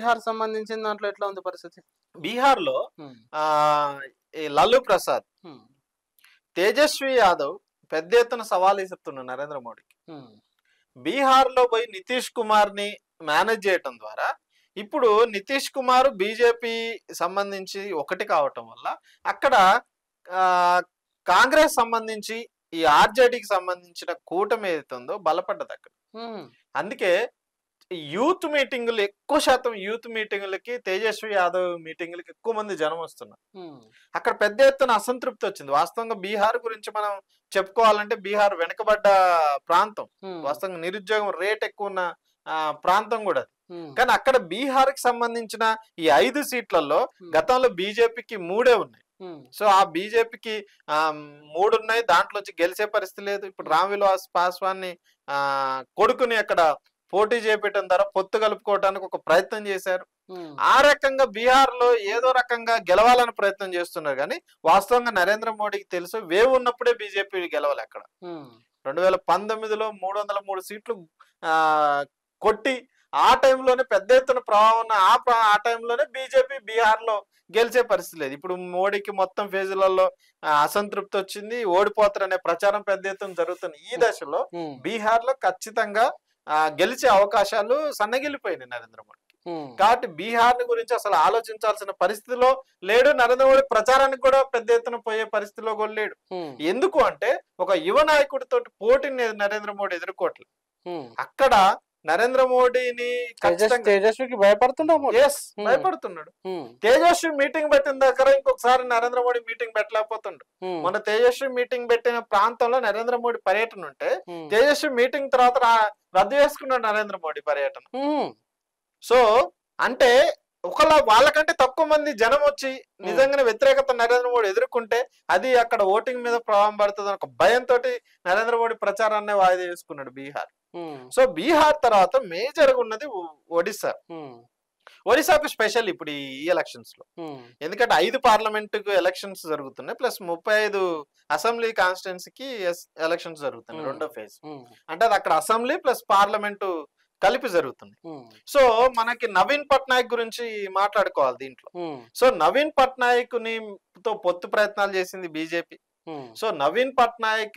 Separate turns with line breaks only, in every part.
బీహార్ సంబంధించిన దాంట్లో ఎట్లా ఉంది పరిస్థితి
బీహార్ లో
ఉమ్,
ఆ ఈ లల్లు ప్రసాద్
ఉమ్,
తేజస్వి యాదవ్ పెద్ద ఎత్తున సవాల్ ఇస్తున్నాడు నరేంద్ర మోడీకి
ఉమ్,
బీహార్ లో పోయి నితీష్ కుమార్ ని మేనేజ్ చేయటం ద్వారా ఇప్పుడు నితీష్ కుమార్ బీజేపీ సంబంధించి ఒకటి కావటం వల్ల అక్కడ ఆ, కాంగ్రెస్ సంబంధించి ఈ ఆర్జేడీకి సంబంధించిన కూటమి ఏదైతే ఉందో బలపడ్డది అక్కడ
ఉమ్,
అందుకే యూత్ మీటింగులు ఎక్కువ శాతం యూత్ మీటింగులకి తేజస్వి యాదవ్ మీటింగులకి ఎక్కువ మంది జనం వస్తున్నారు
ఉమ్,
అక్కడ పెద్ద ఎత్తున అసంతృప్తి వచ్చింది వాస్తవంగా బీహార్ గురించి మనం చెప్పుకోవాలంటే బీహార్ వెనుకబడ్డ ప్రాంతం
ఉమ్,
వాస్తవంగా నిరుద్యోగం రేట్ ఎక్కువ ఉన్న ఆ, ప్రాంతం కూడా అది.
ఉమ్,
కానీ అక్కడ బీహార్ కి సంబంధించిన ఈ ఐదు సీట్లలో
ఉమ్,
గతంలో బీజేపీకి మూడే ఉన్నాయి
ఉమ్,
సో ఆ బీజేపీకి ఆ మూడు ఉన్నాయి దాంట్లో వచ్చి గెలిచే పరిస్థితి లేదు ఇప్పుడు రామ్ విలాస్ పాస్వాన్ ని ఆ కొడుకుని అక్కడ పోటీ చేపట్టడం ద్వారా పొత్తు కలుపుకోవడానికి ఒక ప్రయత్నం చేశారు
ఉమ్,
ఆ రకంగా బీహార్ లో ఏదో రకంగా గెలవాలని ప్రయత్నం చేస్తున్నారు కానీ వాస్తవంగా నరేంద్ర మోడీకి తెలుసు వేవ్ ఉన్నప్పుడే బీజేపీ గెలవాలి అక్కడ
ఉమ్,
రెండు వేల పంతొమ్మిదిలో మూడు వందల మూడు సీట్లు ఆ కొట్టి ఆ టైంలోనే పెద్ద ఎత్తున ప్రభావం ఉన్న ఆ ప్ర- ఆ టైంలోనే బీజేపీ బీహార్ లో గెలిచే పరిస్థితి లేదు ఇప్పుడు మోడీకి మొత్తం ఫేజులలో ఆ, అసంతృప్తి వచ్చింది ఓడిపోతారనే ప్రచారం పెద్ద ఎత్తున జరుగుతుంది ఈ దశలో
ఉమ్,
బీహార్ లో ఖచ్చితంగా ఆ, గెలిచే అవకాశాలు సన్నగిల్లిపోయినాయి నరేంద్ర మోడీ
ఉమ్,
కాబట్టి బీహార్ గురించి అసలు ఆలోచించాల్సిన పరిస్థితిలో లేడు నరేంద్ర మోడీ ప్రచారానికి కూడా పెద్ద ఎత్తున పోయే పరిస్థితిలో కూడా లేడు
ఉమ్,
ఎందుకు అంటే ఒక యువ నాయకుడితో పోటీని నరేంద్ర మోడీ ఎదుర్కోవట్లేదు
ఉమ్.
అక్కడ నరేంద్ర మోడీని
తేజస్
ఖచ్చితంగా
తేజస్వికి భయపడుతుండా మోడీ?
Yes
Hmm.
భయపడుతున్నాడు
ఉమ్,
తేజస్వి మీటింగ్ పెట్టిన దగ్గర ఇంకొకసారి నరేంద్ర మోడీ మీటింగ్ పెట్టలేకపోతుండు
ఉమ్,
మన తేజస్వి మీటింగ్ పెట్టిన ప్రాంతంలో నరేంద్ర మోడీ పర్యటన ఉంటే
ఉమ్,
తేజస్వి మీటింగ్ తర్వాత రా- రద్దు చేసుకున్నాడు నరేంద్ర మోడీ పర్యటన
ఉమ్,
సో అంటే ఒకలా వాళ్ళకంటే తక్కువ మంది జనం వచ్చి నిజంగానే వ్యతిరేకత నరేంద్ర మోడీ ఎదుర్కొంటే అది అక్కడ ఓటింగ్ మీద ప్రభావం పడుతుంది ఒక భయంతో నరేంద్ర మోడీ ప్రచారాన్ని వాయిదా చేసుకున్నాడు బీహార్
ఉమ్,
సో బీహార్ తర్వాత మేజర్ గా ఉన్నది ఒ- ఒడిశా
ఉమ్,
ఒడిశాకు స్పెషల్ ఇప్పుడు ఈ ఎలక్షన్స్ లో
ఉమ్,
ఎందుకంటే ఐదు పార్లమెంట్ ఎలక్షన్స్ జరుగుతున్నాయి ప్లస్ ముప్పై ఐదు అసెంబ్లీ కాన్స్టిట్యున్సీకి ఎలక్షన్స్ జరుగుతున్నాయి
Hmm.
రెండో ఫేజ్
ఉమ్,
అంటే అది అక్కడ అసెంబ్లీ ప్లస్ పార్లమెంటు కలిపి జరుగుతుంది
ఉమ్,
సో మనకి నవీన్ పట్నాయక్ గురించి మాట్లాడుకోవాలి దీంట్లో
ఉమ్,
సో నవీన్ పట్నాయక్ ని తో పొత్తు ప్రయత్నాలు చేసింది బీజేపీ
ఉమ్,
సో నవీన్ పట్నాయక్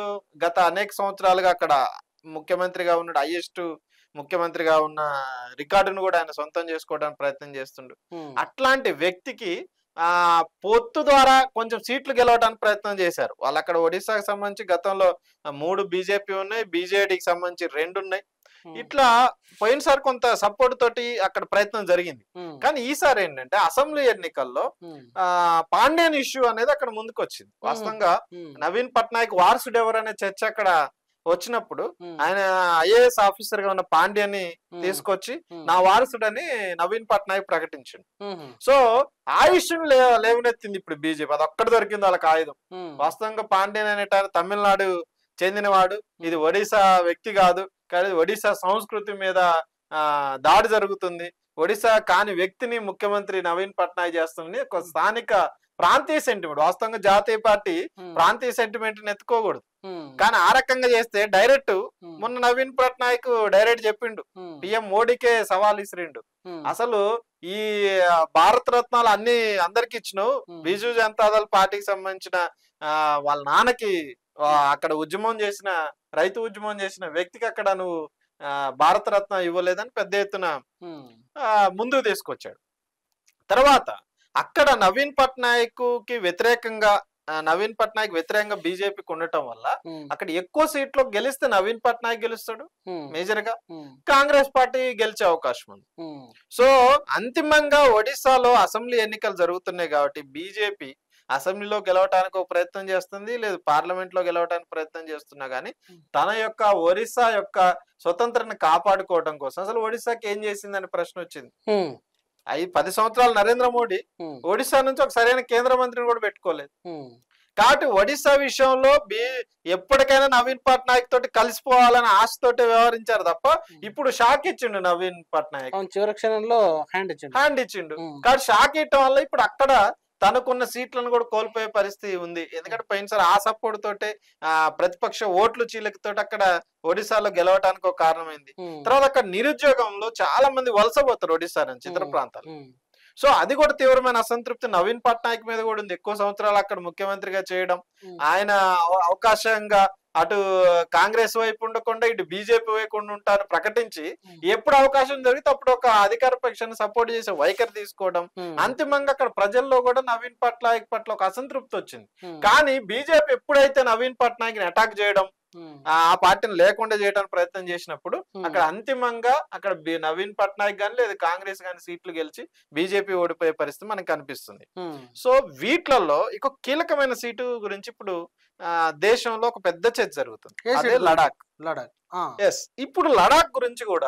గత అనేక సంవత్సరాలుగా అక్కడ ముఖ్యమంత్రిగా ఉన్నాడు హైయెస్ట్ ముఖ్యమంత్రిగా ఉన్న రికార్డును కూడా ఆయన సొంతం చేసుకోవడానికి ప్రయత్నం చేస్తుండు
ఉమ్,
అట్లాంటి వ్యక్తికి ఆ పొత్తు ద్వారా కొంచెం సీట్లు గెలవడానికి ప్రయత్నం చేశారు వాళ్ళు అక్కడ ఒడిశాకు సంబంధించి గతంలో ఆ, మూడు బీజేపీ ఉన్నాయి బీజేడీకి సంబంధించి రెండు ఉన్నాయి
ఉమ్,
ఇట్లా పోయినసారి కొంత సపోర్ట్ తోటి అక్కడ ప్రయత్నం జరిగింది
ఉమ్,
కానీ ఈసారి ఏంటంటే అసెంబ్లీ ఎన్నికల్లో
ఉమ్,
ఆ పాండ్యన్ ఇష్యూ అనేది అక్కడ ముందుకు వచ్చింది వాస్తవంగా
ఉమ్,
నవీన్ పట్నాయక్ వారసుడు ఎవరు అనే చర్చ అక్కడ వచ్చినప్పుడు
ఉమ్,
ఆయన ఐఏఎస్ ఆఫీసర్ గా ఉన్న పాండ్యాన్ని
ఉమ్,
తీసుకొచ్చి
ఉమ్,
నా వారసుడని నవీన్ పట్నాయక్ ప్రకటించిండు
ఉమ్,
సో ఆ ఇష్యూని లే లేవనెత్తింది ఇప్పుడు బీజేపీ అది ఒక్కటి దొరికింది వాళ్ళకి ఆయుధం
ఉమ్,
వాస్తవంగా పాండ్యన్ అనేట ఆయన తమిళనాడు చెందినవాడు ఇది ఒడిశా వ్యక్తి కాదు కానీ ఒడిశా సంస్కృతి మీద ఆ దాడి జరుగుతుంది ఒడిశా కాని వ్యక్తిని ముఖ్యమంత్రి నవీన్ పట్నాయక్ చేస్తుంది ఒక స్థానిక ప్రాంతీయ సెంటిమెంట్ వాస్తవంగా జాతీయ పార్టీ
ఉమ్,
ప్రాంతీయ సెంటిమెంట్ ఎత్తుకోకూడదు
ఉమ్,
కానీ ఆ రకంగా చేస్తే డైరెక్ట్
ఉమ్,
మొన్న నవీన్ పట్నాయక్ డైరెక్ట్ చెప్పిండు
ఉమ్,
పిఎం మోడీకే సవాల్ ఇసిరిండు
ఉమ్,
అసలు ఈ భారత రత్నాలు అన్ని అందరికి ఇచ్చినావు
ఉమ్,
బిజు జనతాదళ్ పార్టీకి సంబంధించిన ఆ, వాళ్ళ నాన్నకి ఆ, అక్కడ ఉద్యమం చేసిన రైతు ఉద్యమం చేసిన వ్యక్తికి అక్కడ నువ్వు ఆ, భారత రత్న ఇవ్వలేదని పెద్ద ఎత్తున
ఉమ్,
ఆ, ముందుకు తీసుకొచ్చాడు తర్వాత అక్కడ నవీన్ పట్నాయక్ కి వ్యతిరేకంగా ఆ, నవీన్ పట్నాయక్ వ్యతిరేకంగా బీజేపీకి ఉండటం వల్ల
ఉమ్,
అక్కడ ఎక్కువ సీట్లు గెలిస్తే నవీన్ పట్నాయక్ గెలుస్తాడు
ఉమ్,
మేజర్ గా
ఉమ్,
కాంగ్రెస్ పార్టీ గెలిచే అవకాశం ఉంది
ఉమ్,
సో అంతిమంగా ఒడిశాలో అసెంబ్లీ ఎన్నికలు జరుగుతున్నాయి కాబట్టి బీజేపీ అసెంబ్లీలో గెలవడానికి ఒక ప్రయత్నం చేస్తుంది లేదు పార్లమెంట్ లో గెలవడానికి ప్రయత్నం చేస్తున్నా గానీ తన యొక్క ఒరిస్సా యొక్క స్వతంత్రని కాపాడుకోవడం కోసం అసలు ఒడిశాకి ఏం చేసిందని ప్రశ్న వచ్చింది
ఉమ్,
అయి పది సంవత్సరాలు నరేంద్ర మోడీ
ఉమ్,
ఒడిశా నుంచి ఒక సరైన కేంద్ర మంత్రిని కూడా పెట్టుకోలేదు
ఉమ్,
కాబట్టి ఒడిశా విషయంలో బి ఎప్పటికైనా నవీన్ పట్నాయక్ తోటి కలిసిపోవాలని ఆశతోటి వ్యవహరించారు తప్ప ఇప్పుడు షాక్ ఇచ్చిండు నవీన్ పట్నాయక్
అవును చివరి క్షణంలో హ్యాండ్ ఇచ్చిండు
హ్యాండ్ ఇచ్చిండు
ఉమ్,
కానీ షాక్ ఇవ్వటం వల్ల ఇప్పుడు అక్కడ తనకున్న సీట్లను కూడా కోల్పోయే పరిస్థితి ఉంది ఎందుకంటే పోయినసారి ఆ సపోర్ట్ తోటే ఆ ప్రతిపక్ష ఓట్లు చీలకతోటి అక్కడ ఒడిశాలో గెలవడానికి ఒక కారణమైంది
ఉమ్,
తర్వాత అక్కడ నిరుద్యోగంలో చాలా మంది వలస పోతారు ఒడిశా నుంచి ఇతర
ఉమ్,
ప్రాంతాలు
ఉమ్,
సో అది కూడా తీవ్రమైన అసంతృప్తి నవీన్ పట్నాయక్ మీద కూడా ఉంది ఎక్కువ సంవత్సరాలు అక్కడ ముఖ్యమంత్రిగా చేయడం
ఉమ్.
ఆయన అవ- అవకాశంగా అటు కాంగ్రెస్ వైపు ఉండకుండా ఇటు బీజేపీ వైపు ఉంటాను ప్రకటించి
ఉమ్.
ఎప్పుడు అవకాశం జరిగితే అప్పుడు ఒక అధికార పక్షాన్ని సపోర్ట్ చేసే వైఖరి తీసుకోవడం
ఉమ్,
అంతిమంగా అక్కడ ప్రజల్లో కూడా నవీన్ పట్నాయక్ పట్ల ఒక అసంతృప్తి వచ్చింది
ఉమ్,
కానీ బీజేపీ ఎప్పుడైతే నవీన్ పట్నాయక్ ని అటాక్ చేయడం
ఉమ్,
ఆ ఆ పార్టీని లేకుండా చేయడానికి ప్రయత్నం చేసినప్పుడు
ఉమ్.
అక్కడ అంతిమంగా అక్కడ బి- నవీన్ పట్నాయక్ గాని లేదా కాంగ్రెస్ గాని సీట్లు గెలిచి బీజేపీ ఓడిపోయే పరిస్థితి మనకు కనిపిస్తుంది
ఉమ్,
సో వీటిలలో ఒక కీలకమైన సీటు గురించి ఇప్పుడు ఆ, దేశంలో ఒక పెద్ద చర్చ జరుగుతుంది
ఏ
అదే
సీటు?
లడాక్
లడాక్ ఆ,
ఎస్ ఇప్పుడు లడాక్ గురించి కూడా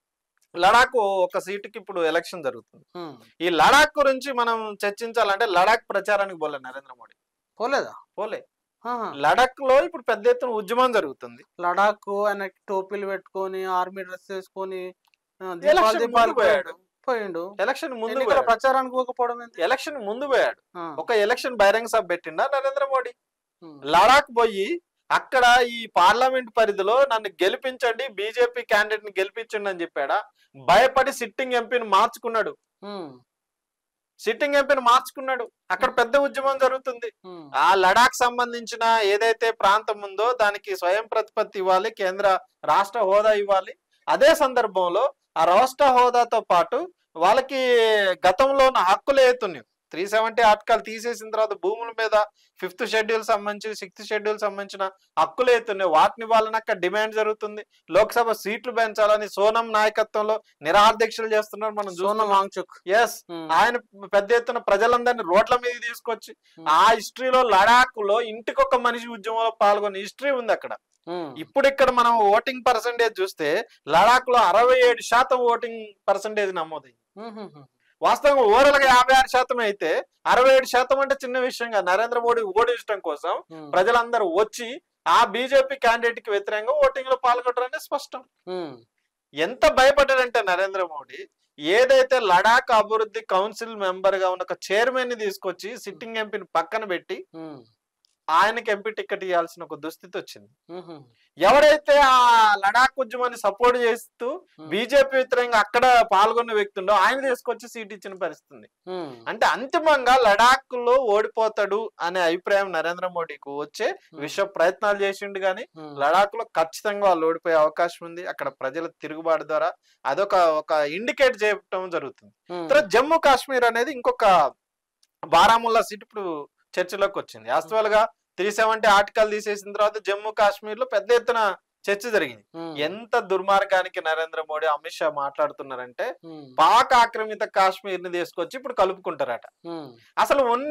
లడాక్ ఒక సీటుకి ఇప్పుడు ఎలక్షన్ జరుగుతుంది
ఉమ్.
ఈ లడాక్ గురించి మనం చర్చించాలంటే లడాక్ ప్రచారానికి పోలే నరేంద్ర మోడీ
పోలేదా
పోలే
ఆహా.
లడాక్ లో ఇప్పుడు పెద్ద ఎత్తున ఉద్యమం జరుగుతుంది
లడాక్ ఆయన టోపీలు పెట్టుకొని ఆర్మీ డ్రెస్ వేసుకొని ఆ,
Election
దీపాలు దీపాలు
ముందు పోయాడు.
పోయిండు
ఎలక్షన్ ముందు
ఎన్నికల
పోయాడు.
ప్రచారానికి పోకపోవడం ఏంటి
ఎలక్షన్ ముందు పోయాడు
ఆ,
ఒక ఎలక్షన్ బహిరంగ సభ పెట్టిండా నరేంద్ర మోడీ
ఉమ్,
లడాక్ పోయి అక్కడ ఈ పార్లమెంట్ పరిధిలో నన్ను గెలిపించండి బీజేపీ క్యాండిడేట్ ని గెలిపించండి అని చెప్పాడా భయపడి సిట్టింగ్ ఎంపీని మార్చుకున్నాడు
ఉమ్,
సిట్టింగ్ ఎంపీని మార్చుకున్నాడు అక్కడ పెద్ద ఉద్యమం జరుగుతుంది
ఉమ్,
ఆ లడాక్ సంబంధించిన ఏదైతే ప్రాంతం ఉందో దానికి స్వయం ప్రతిపత్తి ఇవ్వాలి కేంద్ర రాష్ట్ర హోదా ఇవ్వాలి అదే సందర్భంలో ఆ రాష్ట్ర హోదాతో పాటు వాళ్ళకి గతంలో ఉన్న హక్కులు ఏతున్నాయి త్రీ సెవెంటీ ఆర్టికల్ తీసేసిన తర్వాత భూముల మీద ఫిఫ్త్ షెడ్యూల్ సంబంధించి సిక్స్త్ షెడ్యూల్ సంబంధించిన హక్కులు ఏతున్నాయి వాటిని వాళ్ళని అక్కడ డిమాండ్ జరుగుతుంది లోక్సభ సీట్లు పెంచాలని సోనం నాయకత్వంలో నిరాధ్యక్షులు చేస్తున్నారు మనం
సోనం
చూస్తున్నాం
వాంగ్చుక్
ఎస్
ఉమ్,
ఆయన పెద్ద ఎత్తున ప్రజలందరినీ రోడ్ల మీద తీసుకొచ్చి
Hmm.
ఆ హిస్టరీలో లడాక్ లో ఇంటికొక మనిషి ఉద్యమంలో పాల్గొన్న హిస్టరీ ఉంది అక్కడ
ఉమ్,
ఇప్పుడు ఇక్కడ మనం ఓటింగ్ పర్సంటేజ్ చూస్తే లడాక్ లో అరవై ఏడు శాతం ఓటింగ్ పర్సంటేజ్ నమోదైంది
ఉమ్, ఉమ్, ఉమ్,
వాస్తవంగా ఓవరాల్ గా యాభై ఆరు శాతం అయితే అరవై ఏడు శాతం అంటే చిన్న విషయంగా నరేంద్ర మోడీ ఓడించడం కోసం
ఉమ్,
ప్రజలందరూ వచ్చి ఆ బీజేపీ క్యాండిడేట్ కి వ్యతిరేకంగా ఓటింగ్ లో పాల్గొనడం అనేది స్పష్టం
ఉమ్,
ఎంత భయపడ్డాడంటే నరేంద్ర మోడీ ఏదైతే లడాక్ అభివృద్ధి కౌన్సిల్ మెంబర్ గా ఉన్న ఒక చైర్మన్ ని తీసుకొచ్చి సిట్టింగ్ ఎంపీని పక్కన పెట్టి
ఉమ్,
ఆయనకి ఎంపీ టికెట్ ఇవ్వాల్సిన ఒక దుస్థితి వచ్చింది
ఉమ్, ఉమ్,
ఎవరైతే ఆ లడాక్ ఉద్యమాన్ని సపోర్ట్ చేస్తూ
ఉమ్,
బీజేపీ వ్యతిరేకంగా అక్కడ పాల్గొన్న వ్యక్తి ఉండో ఆయన తీసుకొచ్చి సీట్ ఇచ్చిన పరిస్థితి ఉంది
ఉమ్,
అంటే అంతిమంగా లడాక్ లో ఓడిపోతాడు అనే అభిప్రాయం నరేంద్ర మోడీకి వచ్చే విశ్వ ప్రయత్నాలు చేసిండు గాని
ఉమ్,
లడాక్ లో ఖచ్చితంగా వాళ్ళు ఓడిపోయే అవకాశం ఉంది అక్కడ ప్రజల తిరుగుబాటు ద్వారా అదొక ఒక ఇండికేట్ చేయటం జరుగుతుంది
ఉమ్,
తర్వాత జమ్మూ కాశ్మీర్ అనేది ఇంకొక బారాముల్లా సీట్ ఇప్పుడు చర్చలోకి వచ్చింది వాస్తవాలుగా త్రీ సెవెంటీ ఆర్టికల్ తీసేసిన తర్వాత జమ్మూ కాశ్మీర్ లో పెద్ద ఎత్తున చర్చ జరిగింది
ఉమ్,
ఎంత దుర్మార్గానికి నరేంద్ర మోడీ అమిత్ షా మాట్లాడుతున్నారంటే
ఉమ్,
పాక్ ఆక్రమిత కాశ్మీర్ ని తీసుకొచ్చి ఇప్పుడు కలుపుకుంటారట
ఉమ్,
అసలు ఉన్న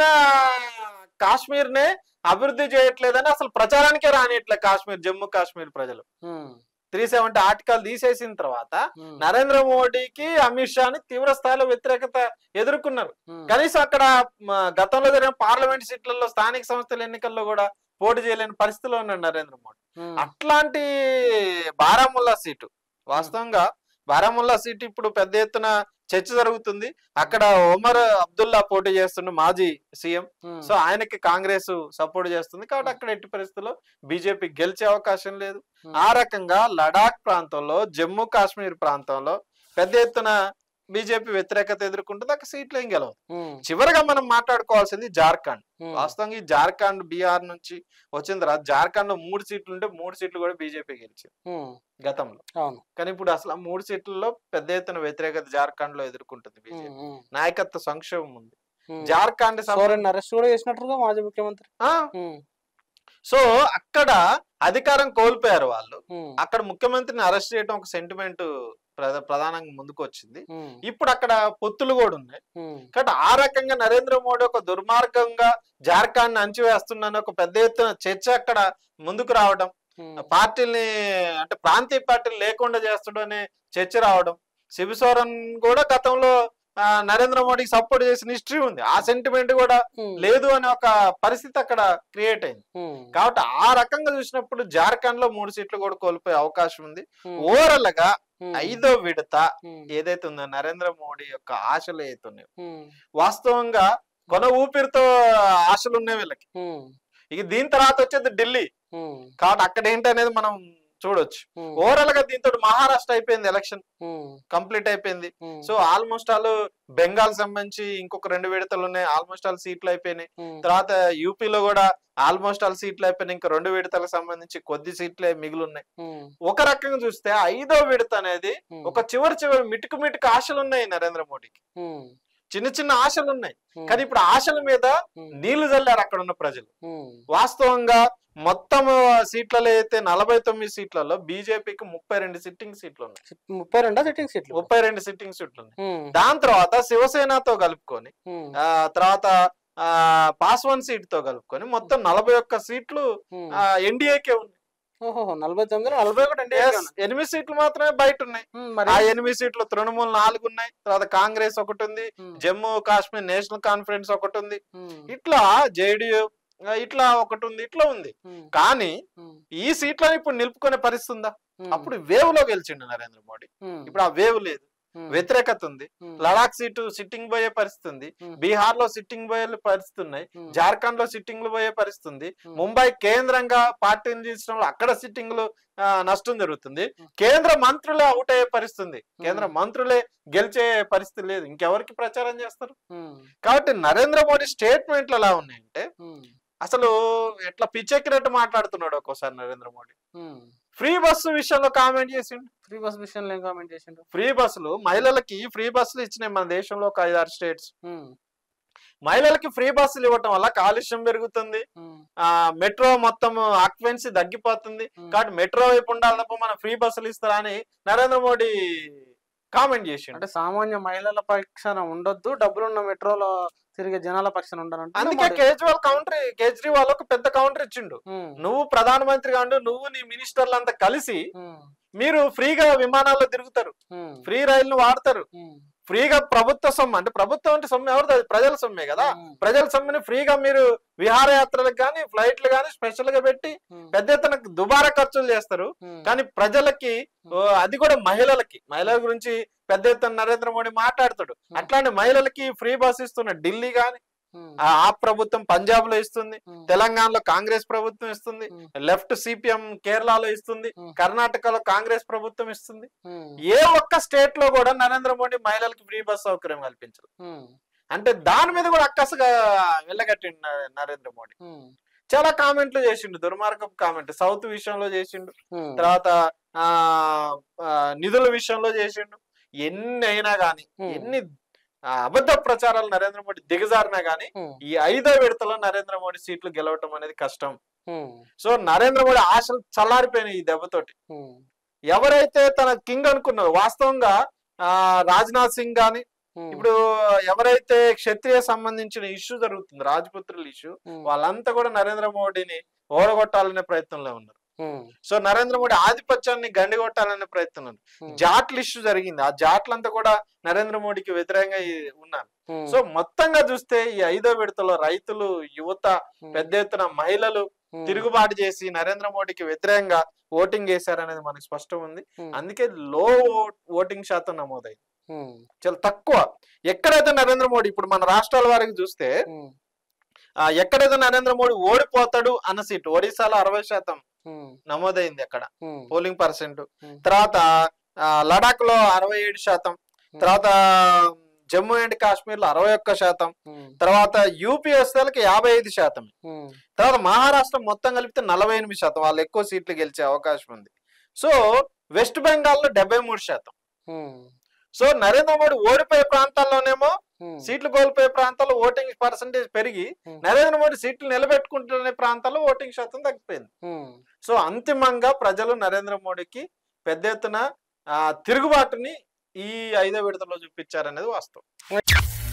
కాశ్మీర్ నే అభివృద్ధి చేయట్లేదని అసలు ప్రచారానికే రానియట్లే కాశ్మీర్ జమ్మూ కాశ్మీర్ ప్రజలు
ఉమ్,
త్రీ సెవెంటీ ఆర్టికల్ తీసేసిన తర్వాత
ఉమ్,
నరేంద్ర మోడీకి అమిత్ షాని తీవ్ర స్థాయిలో వ్యతిరేకత ఎదుర్కొన్నారు
ఉమ్,
కనీసం అక్కడ మ, గతంలో జరిగిన పార్లమెంట్ సీట్లలో స్థానిక సంస్థల ఎన్నికల్లో కూడా పోటీ చేయలేని పరిస్థితిలో ఉన్నాడు నరేంద్ర మోడీ
ఉమ్,
అట్లాంటి బారాముల్లా సీటు వాస్తవంగా బారాముల్లా సీటు ఇప్పుడు పెద్ద ఎత్తున చర్చ జరుగుతుంది అక్కడ ఒమర్ అబ్దుల్లా పోటీ చేస్తుండే మాజీ సీఎం
ఉమ్,
సో ఆయనకి కాంగ్రెస్ సపోర్ట్ చేస్తుంది కాబట్టి అక్కడ ఎట్టి పరిస్థితుల్లో బీజేపీ గెలిచే అవకాశం లేదు
ఉమ్,
ఆ రకంగా లడాక్ ప్రాంతంలో జమ్మూ కాశ్మీర్ ప్రాంతంలో పెద్ద ఎత్తున బీజేపీ వ్యతిరేకత ఎదుర్కొంటుంది అక్కడ సీట్లు ఏం గెలవదు
ఉమ్,
చివరిగా మనం మాట్లాడుకోవాల్సింది జార్ఖండ్
ఉమ్,
వాస్తవంగా ఈ జార్ఖండ్ బీహార్ నుంచి వచ్చిన తర్వాత జార్ఖండ్ లో మూడు సీట్లు ఉంటే మూడు సీట్లు కూడా బీజేపీ గెలిచింది
ఉమ్,
గతంలో
అవును
కానీ ఇప్పుడు అసలు ఆ మూడు సీట్లలో పెద్ద ఎత్తున వ్యతిరేకత జార్ఖండ్ లో ఎదుర్కొంటుంది
ఉమ్,
బీజేపీ
ఉమ్,
నాయకత్వ సంక్షోభం ఉంది
ఉమ్.
జార్ఖండ్ సంబ-
సోరెన్ అరెస్ట్ కూడా చేసినట్టుగా మాజీ ముఖ్యమంత్రి
ఆ,
ఉమ్,
సో అక్కడ అధికారం కోల్పోయారు వాళ్ళు
ఉమ్,
అక్కడ ముఖ్యమంత్రిని అరెస్ట్ చేయడం ఒక సెంటిమెంట్ ప్రధానంగా ముందుకు వచ్చింది
ఉమ్,
ఇప్పుడు అక్కడ పొత్తులు కూడా ఉన్నాయి
ఉమ్,
కాబట్టి ఆ రకంగా నరేంద్ర మోడీ ఒక దుర్మార్గంగా జార్ఖండ్ అంచివేస్తున్నాను ఒక పెద్ద ఎత్తున చర్చ అక్కడ ముందుకు రావడం
ఉమ్,
పార్టీల్ని అంటే ప్రాంతీయ పార్టీలు లేకుండా చేస్తాడు అనే చర్చ రావడం శివసోరన్ కూడా గతంలో ఆ, నరేంద్ర మోడీకి సపోర్ట్ చేసిన హిస్టరీ ఉంది ఆ సెంటిమెంట్ కూడా
ఉమ్,
లేదు అనే ఒక పరిస్థితి అక్కడ క్రియేట్ అయింది
ఉమ్,
కాబట్టి ఆ రకంగా చూసినప్పుడు జార్ఖండ్ లో మూడు సీట్లు కూడా కోల్పోయే అవకాశం ఉంది
ఉమ్,
ఓవరాల్ గా
ఉమ్,
ఐదో విడత
ఉమ్,
ఏదైతే ఉందో నరేంద్ర మోడీ యొక్క ఆశలు ఏతున్నాయో
ఉమ్,
వాస్తవంగా కొన ఊపిరితో ఆశలు ఉన్నాయి వీళ్ళకి
ఉమ్,
ఇక దీని తర్వాత వచ్చేది ఢిల్లీ
ఉమ్,
కాబట్టి అక్కడ ఏంటి అనేది మనం చూడొచ్చు
ఉమ్,
ఓవరాల్ గా దీంతో మహారాష్ట్ర అయిపోయింది ఎలక్షన్
ఉమ్,
కంప్లీట్ అయిపోయింది
ఉమ్,
సో ఆల్మోస్ట్ ఆల్ బెంగాల్ సంబంధించి ఇంకొక రెండు విడతలు ఉన్నాయి ఆల్మోస్ట్ ఆల్ సీట్లు అయిపోయినాయి
ఉమ్,
తర్వాత యూపీలో కూడా ఆల్మోస్ట్ ఆల్ సీట్లు అయిపోయినాయి ఇంకా రెండు విడతలకు సంబంధించి కొద్ది సీట్లే మిగిలి ఉన్నాయి
ఉమ్,
ఒక రకంగా చూస్తే ఐదో విడత అనేది
ఉమ్,
ఒక చివరి చివరి మిటుకు మిటుకు ఆశలు ఉన్నాయి నరేంద్ర మోడీకి
ఉమ్,
చిన్న చిన్న ఆశలు ఉన్నాయి
ఉమ్,
కానీ ఇప్పుడు ఆశల మీద
ఉమ్,
నీళ్లు చల్లారు అక్కడ ఉన్న ప్రజలు
ఉమ్,
వాస్తవంగా మొత్తం సీట్లలో అయితే నలభై తొమ్మిది సీట్లలో బీజేపీకి ముప్పై రెండు సిట్టింగ్ సీట్లు ఉన్నాయి
ముప్పై రెండా సిట్టింగ్ సీట్లు
ముప్పై రెండు సిట్టింగ్ సీట్లు ఉన్నాయి
ఉమ్,
దాని తర్వాత శివసేనతో కలుపుకొని
ఉమ్,
ఆ తర్వాత ఆ పాస్వాన్ సీట్ తో కలుపుకొని మొత్తం నలభై ఒక్క సీట్లు
ఉమ్.
ఎన్డీఏకే ఉన్నాయి
ఓహో నలభై తొమ్మిది నలభై ఒకటి అంటే
Yes, ఎనిమిది సీట్లు మాత్రమే బయట ఉన్నాయి
మరి
ఆ ఎనిమిది సీట్లు తృణమూల్ నాలుగు ఉన్నాయి తర్వాత కాంగ్రెస్ ఒకటి ఉంది
ఉమ్,
జమ్మూ కాశ్మీర్ నేషనల్ కాన్ఫరెన్స్ ఒకటి ఉంది
ఉమ్,
ఇట్లా జేడియు ఇట్లా ఒకటి ఉంది ఇట్లా ఉంది
ఉమ్,
కానీ
ఉమ్,
ఈ సీట్లను ఇప్పుడు నిలుపుకునే పరిస్థితి ఉందా
ఉమ్,
అప్పుడు వేవ్ లో గెలిచిండు నరేంద్ర మోడీ
ఉమ్,
ఇప్పుడు ఆ వేవ్ లేదు
ఉమ్,
వ్యతిరేకత ఉంది
ఉమ్,
లడాక్ సీటు సిట్టింగ్ పోయే పరిస్థితి ఉంది
ఉమ్,
బీహార్ లో సిట్టింగ్ పోయే పరిస్థితి ఉన్నాయి
ఉమ్,
జార్ఖండ్ లో సిట్టింగ్లు పోయే పరిస్థితి ఉంది
ఉమ్,
ముంబై కేంద్రంగా పార్టీని తీసుకోవడంలో అక్కడ సిట్టింగ్లు ఆ, నష్టం జరుగుతుంది
ఉమ్.
కేంద్ర మంత్రులే అవుట్ అయ్యే పరిస్థితి ఉంది కేంద్ర
ఉమ్.
మంత్రులే గెలిచే పరిస్థితి లేదు ఇంకెవరికి ప్రచారం చేస్తారు
ఉమ్,
కాబట్టి నరేంద్ర మోడీ స్టేట్మెంట్లు ఎలా ఉన్నాయంటే
ఉమ్,
అసలు ఎట్లా పిచ్చెక్కినట్టు మాట్లాడుతున్నాడు ఒక్కోసారి నరేంద్ర మోడీ
ఉమ్.
ఫ్రీ బస్సు విషయంలో కామెంట్ చేసిండు
ఫ్రీ బస్ విషయంలో ఏం కామెంట్ చేసిండు
ఫ్రీ బస్సులు మహిళలకి ఫ్రీ బస్సులు ఇచ్చినాయి మన దేశంలో ఒక ఐదారు స్టేట్స్
ఉమ్,
మహిళలకి ఫ్రీ బస్సులు ఇవ్వటం వల్ల కాలుష్యం పెరుగుతుంది
ఉమ్,
ఆ మెట్రో మొత్తం ఆక్యుపెన్సీ తగ్గిపోతుంది
ఉమ్,
కాబట్టి మెట్రో వైపు ఉండాలి తప్ప మన ఫ్రీ బస్సులు ఇస్తారా అని నరేంద్ర మోడీ కామెంట్ చేసిండు
అంటే సామాన్య మహిళల పక్షాన ఉండొద్దు డబ్బులున్న మెట్రోలో తిరిగే జనాల పక్షాన ఉండాలంటే
అందుకే కేజ్రీవాల్ కౌంటర్ కేజ్రీవాల్ ఒక పెద్ద కౌంటర్ ఇచ్చిండు
ఉమ్,
నువ్వు ప్రధానమంత్రి కాండు నువ్వు నీ మినిస్టర్లు అంతా కలిసి
ఉమ్,
మీరు ఫ్రీగా విమానాల్లో తిరుగుతారు
ఉమ్,
ఫ్రీ రైళ్లు వాడతారు
ఉమ్,
ఫ్రీగా ప్రభుత్వ సొమ్ము అంటే ప్రభుత్వం అంటే సొమ్ము ఎవరిది అది ప్రజల సొమ్మే కదా
ఉమ్,
ప్రజల సొమ్ముని ఫ్రీగా మీరు విహారయాత్రలకు కానీ ఫ్లైట్లు కానీ స్పెషల్ గా పెట్టి
ఉమ్,
పెద్ద ఎత్తున దుబారా ఖర్చులు చేస్తారు
ఉమ్,
కానీ ప్రజలకి ఓ, అది కూడా మహిళలకి మహిళల గురించి పెద్ద ఎత్తున నరేంద్ర మోడీ మాట్లాడతాడు అట్లాంటి మహిళలకి ఫ్రీ బస్ ఇస్తున్న ఢిల్లీ గాని
ఉమ్,
ఆ ఆ ప్రభుత్వం పంజాబ్ లో ఇస్తుంది
ఉమ్,
తెలంగాణలో కాంగ్రెస్ ప్రభుత్వం ఇస్తుంది
ఉమ్,
లెఫ్ట్ సిపిఎం కేరళలో ఇస్తుంది
ఉమ్.
కర్ణాటకలో కాంగ్రెస్ ప్రభుత్వం ఇస్తుంది
ఉమ్,
ఏ ఒక్క స్టేట్ లో కూడా నరేంద్ర మోడీ మహిళలకు ఫ్రీ బస్ సౌకర్యం కల్పించరు
ఉమ్,
అంటే దాని మీద కూడా అక్కసుగా వెళ్ళగట్టిండు న- నరేంద్ర మోడీ
ఉమ్,
చాలా కామెంట్లు చేసిండు దుర్మార్గపు కామెంట్ సౌత్ విషయంలో చేసిండు
ఉమ్,
తర్వాత ఆ ఆ, నిధుల విషయంలో చేసిండు ఎన్ని అయినా గాని
ఉమ్,
ఎన్ని ఆ, అబద్ధ ప్రచారాలు నరేంద్ర మోడీ దిగజారినా గానీ
ఉమ్,
ఈ ఐదో విడతలో నరేంద్ర మోడీ సీట్లు గెలవటం అనేది కష్టం
ఉమ్,
సో నరేంద్ర మోడీ ఆశలు చల్లారిపోయినాయి ఈ దెబ్బతోటి
ఉమ్,
ఎవరైతే తన కింగ్ అనుకున్నారో వాస్తవంగా ఆ రాజ్నాథ్ సింగ్ గాని
ఉమ్,
ఇప్పుడు ఎవరైతే క్షత్రియ సంబంధించిన ఇష్యూ జరుగుతుంది రాజపుత్రుల ఇష్యూ
ఉమ్,
వాళ్ళంతా కూడా నరేంద్ర మోడీని ఓడగొట్టాలనే ప్రయత్నంలో ఉన్నారు
ఉమ్,
సో నరేంద్ర మోడీ ఆధిపత్యాన్ని గండిగొట్టాలనే ప్రయత్నం ఉంది
ఉమ్,
జాట్ల ఇష్యూ జరిగింది ఆ జాట్లంతా కూడా నరేంద్ర మోడీకి వ్యతిరేకంగా ఈ- ఉన్నారు
ఉమ్,
సో మొత్తంగా చూస్తే ఈ ఐదో విడతలో రైతులు యువత
ఉమ్,
పెద్ద ఎత్తున మహిళలు
ఉమ్,
తిరుగుబాటు చేసి నరేంద్ర మోడీకి వ్యతిరేకంగా ఓటింగ్ చేశారనేది మనకు స్పష్టం ఉంది
ఉమ్,
అందుకే లో ఓటింగ్ శాతం నమోదైంది
ఉమ్,
చాలా తక్కువ ఎక్కడైతే నరేంద్ర మోడీ ఇప్పుడు మన రాష్ట్రాల వారికి చూస్తే
ఉమ్,
ఆ, ఎక్కడైతే నరేంద్ర మోడీ ఓడిపోతాడు అన్న సీట్ ఒడిశాలో అరవై శాతం
ఉమ్,
నమోదైంది అక్కడ
ఉమ్,
పోలింగ్ పర్సెంట్
ఉమ్,
తర్వాత ఆ, లడాక్ లో అరవై ఏడు శాతం తర్వాత జమ్మూ అండ్ కాశ్మీర్ లో అరవై ఒక్క శాతం
ఉమ్,
తర్వాత యూపీ వస్తేలకి యాభై ఐదు శాతం
ఉమ్,
తర్వాత మహారాష్ట్ర మొత్తం కలిపితే నలభై ఎనిమిది శాతం వాళ్ళు ఎక్కువ సీట్లు గెలిచే అవకాశం ఉంది సో వెస్ట్ బెంగాల్లో డెబ్బై మూడు శాతం
ఉమ్,
సో నరేంద్ర మోడీ ఓడిపోయే ప్రాంతాల్లోనేమో
ఉమ్,
సీట్లు కోల్పోయే ప్రాంతాల్లో ఓటింగ్ పర్సంటేజ్ పెరిగి
Hmm.
నరేంద్ర మోడీ సీట్లు నిలబెట్టుకుంటున్న ప్రాంతాల్లో ఓటింగ్ శాతం తగ్గిపోయింది
ఉమ్,
సో అంతిమంగా ప్రజలు నరేంద్ర మోడీకి పెద్ద ఎత్తున ఆ, తిరుగుబాటుని ఈ ఐదో విడతలో చూపించారనేది వాస్తవం